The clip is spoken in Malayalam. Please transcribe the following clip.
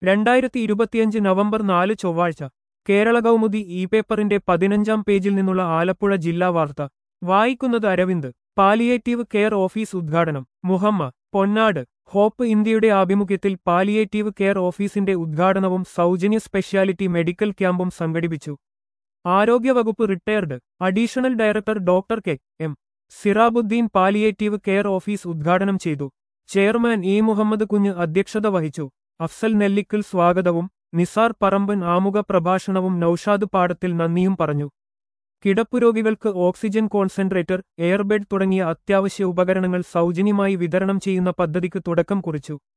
രണ്ടായിരത്തി ഇരുപത്തിയഞ്ച് നവംബർ നാല് ചൊവ്വാഴ്ച കേരള കൗമുദി ഇ പേപ്പറിന്റെ പതിനഞ്ചാം പേജിൽ നിന്നുള്ള ആലപ്പുഴ ജില്ലാ വാർത്ത വായിക്കുന്നത് അരവിന്ദ് പാലിയേറ്റീവ് കെയർ ഓഫീസ് ഉദ്ഘാടനം മുഹമ്മ പൊന്നാട് ഹോപ്പ് ഇന്ത്യയുടെ ആഭിമുഖ്യത്തിൽ പാലിയേറ്റീവ് കെയർ ഓഫീസിന്റെ ഉദ്ഘാടനവും സൗജന്യ സ്പെഷ്യാലിറ്റി മെഡിക്കൽ ക്യാമ്പും സംഘടിപ്പിച്ചു ആരോഗ്യവകുപ്പ് retired additional director doctor K M Sirajuddin palliative care office ഉദ്ഘാടനം ചെയ്തു ചെയർമാൻ ഇ മുഹമ്മദ് കുഞ്ഞ് അധ്യക്ഷത വഹിച്ചു അഫ്സൽ നെല്ലിക്കൽ സ്വാഗതവും നിസാർ പറമ്പൻ ആമുഖ പ്രഭാഷണവും നൌഷാദ് പാടത്തിൽ നന്ദിയും പറഞ്ഞു കിടപ്പുരോഗികൾക്ക് ഓക്സിജൻ കോൺസെൻട്രേറ്റർ എയർബെഡ് തുടങ്ങിയ അത്യാവശ്യ ഉപകരണങ്ങൾ സൗജന്യമായി വിതരണം ചെയ്യുന്ന പദ്ധതിക്ക് തുടക്കം കുറിച്ചു